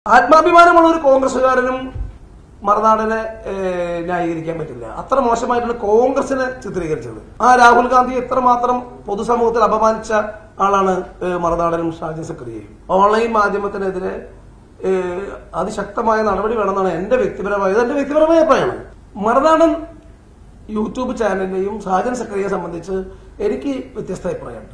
ആത്മാഭിമാനമുള്ള ഒരു കോൺഗ്രസ്സുകാരനും മറുനാടനെ ഏഹ്, ന്യായീകരിക്കാൻ പറ്റില്ല അത്ര മോശമായിട്ടാണ് കോൺഗ്രസിനെ ചിത്രീകരിച്ചത് ആ രാഹുൽ ഗാന്ധി എത്രമാത്രം പൊതുസമൂഹത്തിൽ അപമാനിച്ച ആളാണ് ഏഹ്, മറുനാടനും ഷാജി സക്രിയയും ഓൺലൈൻ മാധ്യമത്തിനെതിരെ ഏഹ്, അതിശക്തമായ നടപടി വേണമെന്നാണ് എന്റെ വ്യക്തിപരമായ ഇത് എന്റെ വ്യക്തിപരമായ അഭിപ്രായമാണ് മറുനാടൻ യൂട്യൂബ് ചാനലിനെയും ഷാജൻ സക്രിയെ സംബന്ധിച്ച് എനിക്ക് വ്യത്യസ്ത അഭിപ്രായമുണ്ട്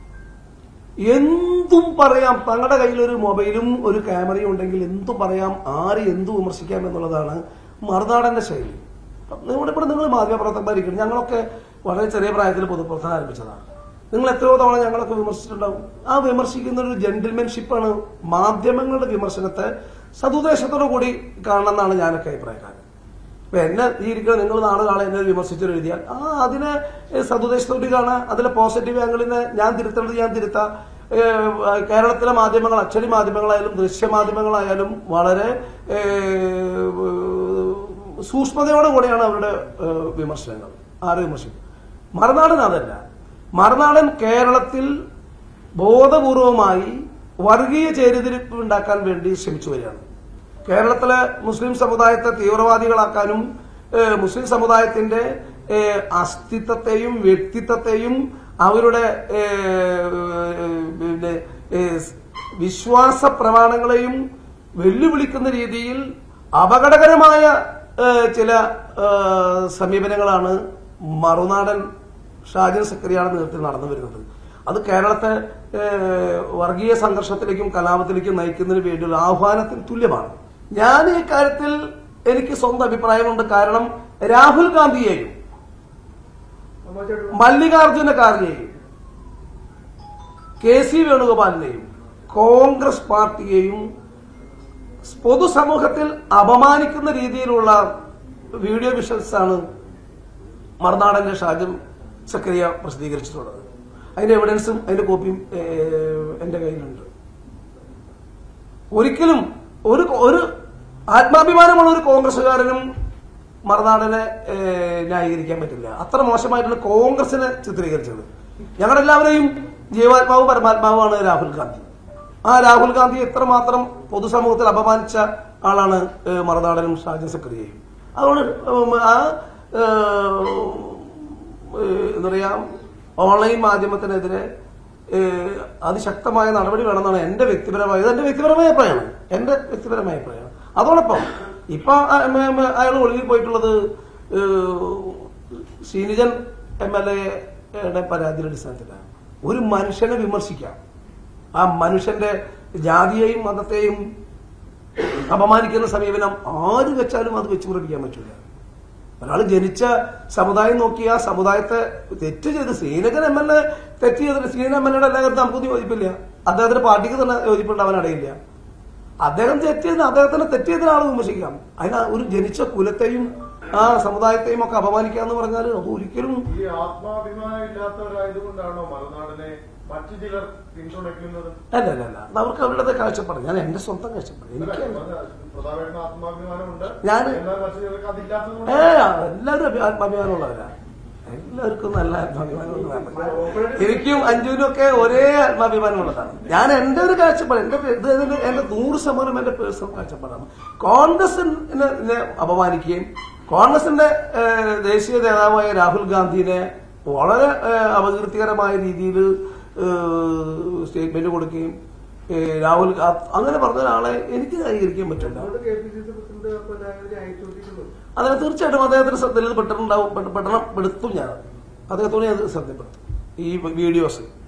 എന്തും പറയാം തങ്ങളുടെ കയ്യിൽ ഒരു മൊബൈലും ഒരു ക്യാമറയും ഉണ്ടെങ്കിൽ എന്തും പറയാം ആര് എന്തു വിമർശിക്കാം എന്നുള്ളതാണ് മറുനാടന്റെ ശൈലി നിങ്ങളുടെ ഇവിടെ നിങ്ങൾ മാധ്യമപ്രവർത്തകരായിരിക്കും ഞങ്ങളൊക്കെ വളരെ ചെറിയ പ്രായത്തിൽ പൊതുപ്രവർത്തനം ആരംഭിച്ചതാണ് നിങ്ങൾ എത്രയോ തവണ ഞങ്ങളൊക്കെ വിമർശിച്ചിട്ടുണ്ടാവും ആ വിമർശിക്കുന്ന ഒരു ജെന്റിൽമെൻഷിപ്പാണ് മാധ്യമങ്ങളുടെ വിമർശനത്തെ സതുദ്ദേശത്തോടു കൂടി കാണണമെന്നാണ് ഞാനൊക്കെ അഭിപ്രായക്കാരൻ ഇപ്പൊ എന്നെ ഈ ഇരിക്കുന്ന നിങ്ങൾ നാളെ നാളെ എന്നെ വിമർശിച്ചു എഴുതിയാൽ ആ അതിനെ ഏഹ്, സതുദ്ദേശത്തോട് കാണാം അതിലെ പോസിറ്റീവ് ആംഗിളിനെ ഞാൻ തിരുത്തേണ്ടത് ഞാൻ തിരുത്താം ഏഹ്, കേരളത്തിലെ മാധ്യമങ്ങൾ അച്ചടി മാധ്യമങ്ങളായാലും ദൃശ്യമാധ്യമങ്ങളായാലും വളരെ ഏഹ്, സൂക്ഷ്മതയോടെ കൂടെയാണ് അവരുടെ ഏഹ്, വിമർശനങ്ങൾ ആരെ വിമർശിക്കും മറുനാടൻ അതല്ല മറുനാടൻ കേരളത്തിൽ ബോധപൂർവമായി വർഗീയ ചേരിതിരിപ്പ് ഉണ്ടാക്കാൻ വേണ്ടി ശ്രമിച്ചു വരികയാണ് കേരളത്തിലെ മുസ്ലിം സമുദായത്തെ തീവ്രവാദികളാക്കാനും ഏഹ്, മുസ്ലിം സമുദായത്തിന്റെ ഏഹ്, അസ്തിത്വത്തെയും വ്യക്തിത്വത്തെയും അവരുടെ ഏഹ്, പിന്നെ ഏഹ്, വിശ്വാസ പ്രമാണങ്ങളെയും വെല്ലുവിളിക്കുന്ന രീതിയിൽ അപകടകരമായ ഏഹ്, ചില ഏഹ്, സമീപനങ്ങളാണ് മറുനാടൻ ഷാജൻ സക്രിയാണ് നേതൃത്വത്തിൽ നടന്നു വരുന്നത് അത് കേരളത്തെ ഏഹ്, വർഗീയ സംഘർഷത്തിലേക്കും കലാപത്തിലേക്കും നയിക്കുന്നതിന് വേണ്ടിയുള്ള ആഹ്വാനത്തിന് തുല്യമാണ് ഞാൻ ഈ കാര്യത്തിൽ എനിക്ക് സ്വന്തം അഭിപ്രായമുണ്ട് കാരണം രാഹുൽ ഗാന്ധിയെയും മല്ലികാർജുന ഖാർഗെയും കെ സി വേണുഗോപാലിനെയും കോൺഗ്രസ് പാർട്ടിയെയും പൊതുസമൂഹത്തിൽ അപമാനിക്കുന്ന രീതിയിലുള്ള വീഡിയോ വിഷ്വൽസ് ആണ് മറുനാടന്റെ ഷാജൻ സക്രിയ പ്രസിദ്ധീകരിച്ചിട്ടുള്ളത് അതിന്റെ എവിഡൻസും അതിന്റെ കോപ്പിയും ഏഹ്, എന്റെ കയ്യിലുണ്ട് ഒരിക്കലും ഒരു ഒരു ആത്മാഭിമാനമുള്ള ഒരു കോൺഗ്രസ്സുകാരനും മറുനാടനെ ഏഹ്, ന്യായീകരിക്കാൻ പറ്റില്ല അത്ര മോശമായിട്ടാണ് കോൺഗ്രസിനെ ചിത്രീകരിച്ചത് ഞങ്ങളെല്ലാവരെയും ജീവാത്മാവും പരമാത്മാവുമാണ് രാഹുൽ ഗാന്ധി ആ രാഹുൽ ഗാന്ധി എത്രമാത്രം പൊതുസമൂഹത്തിൽ അപമാനിച്ച ആളാണ് ഏഹ്, മറുനാടനും ഷാജൻ സക്രിയയും അതുകൊണ്ട് ഉം, ആ ഏഹ്, ഏഹ്, എന്താ പറയാ ഓൺലൈൻ മാധ്യമത്തിനെതിരെ ഏഹ്, അതിശക്തമായ നടപടി വേണമെന്നാണ് എന്റെ വ്യക്തിപരമായ ഇത് എന്റെ വ്യക്തിപരമായ അഭിപ്രായമാണ് എന്റെ വ്യക്തിപരമായ അഭിപ്രായമാണ് അതോടൊപ്പം ഇപ്പൊ അയാൾ ഒളിവിൽ പോയിട്ടുള്ളത് ഏഹ്, ശ്രീനിജൻ എം എൽ എയുടെ പരാതിയുടെ അടിസ്ഥാനത്തിലാണ് ഒരു മനുഷ്യനെ വിമർശിക്കാം ആ മനുഷ്യന്റെ ജാതിയെയും മതത്തെയും അപമാനിക്കുന്ന സമീപനം ആര് വെച്ചാലും അത് വെച്ച് മുറിപ്പിക്കാൻ പറ്റില്ല ഒരാൾ ജനിച്ച സമുദായം നോക്കി ആ സമുദായത്തെ തെറ്റ് ചെയ്ത് ശ്രീനഗർ എം എൽ എ തെറ്റ് ചെയ്തിട്ട് ശ്രീനഗർ എം എൽ എയുടെ എല്ലാ കാര്യത്തിലും നമുക്കൊന്നും യോജിപ്പില്ല അദ്ദേഹത്തിന്റെ പാർട്ടിക്ക് തന്നെ യോജിപ്പുണ്ടാവാൻ ഇടയില്ല അദ്ദേഹം തെറ്റ് ചെയ്ത് അദ്ദേഹത്തിന് തെറ്റ് ചെയ്ത ആൾ വിമർശിക്കാം അതിന് ഒരു ജനിച്ച കുലത്തെയും ആ സമുദായത്തെയും ഒക്കെ അപമാനിക്കുക എന്ന് പറഞ്ഞാൽ അത് ഒരിക്കലും ഈ ആത്മാഭിമാനം ഇല്ലാത്തവരായതുകൊണ്ടാണോ മറുനാടിനെ മറ്റു ചിലർ പിന്തുണയ്ക്കുന്നത് അല്ല അല്ല അല്ല അത് അവർക്ക് അവരുടെ കാഴ്ചപ്പാട് ഞാൻ എന്റെ സ്വന്തം കാഴ്ചപ്പാട് അല്ല, എനിക്ക് പ്രതാപേട്ടന് ആത്മാഭിമാനമുണ്ട് ഞാൻ- എന്നാൽ മറ്റു ചിലർക്ക് അതില്ലാത്തതുകൊണ്ട് ഏ എല്ലാവരും അഭി- ആത്മാഭിമാനമുള്ളവരാ എല്ലാവർക്കും നല്ല ആത്മാഭിമാനമുള്ളതാണ് എനിക്കും അഞ്ജുവിനും ഒക്കെ ഒരേ ആത്മാഭിമാനമുള്ളതാണ് ഞാൻ എന്റെ ഒരു കാഴ്ചപ്പാട് എന്റെ പേ- ഇത് ഇതിന്റെ എന്റെ നൂറ് ശതമാനം എന്റെ പേഴ്സണൽ കാഴ്ചപ്പാടാണ് കോൺഗ്രസിനെ അപമാനിക്കുകയും കോൺഗ്രസിന്റെ ഏ, ദേശീയ നേതാവായ രാഹുൽ ഗാന്ധിനെ വളരെ ഏ, അപകീർത്തികരമായ രീതിയിൽ സ്റ്റേറ്റ്മെന്റ് കൊടുക്കുകയും ഏ, രാഹുൽ ഗാ- അങ്ങനെ പറഞ്ഞ ഒരാളെ എനിക്ക് ന്യായീകരിക്കാൻ പറ്റില്ല അതുകൊണ്ട് K P C C president അപ്പോൾ രാവിലെ അയച്ചുകൊണ്ടിരിക്കുന്നു അതിനെ തീർച്ചയായിട്ടും അദ്ദേഹത്തിന് ശ്രദ്ധയിൽ പെട്ടിട്ടുണ്ടാവും പെട്ട- പെടണം പെടുത്തും ഞാൻ അദ്ദേഹത്തോട് ഞാൻ ശ്രദ്ധപ്പെടുത്തും ഈ വീഡിയോസ്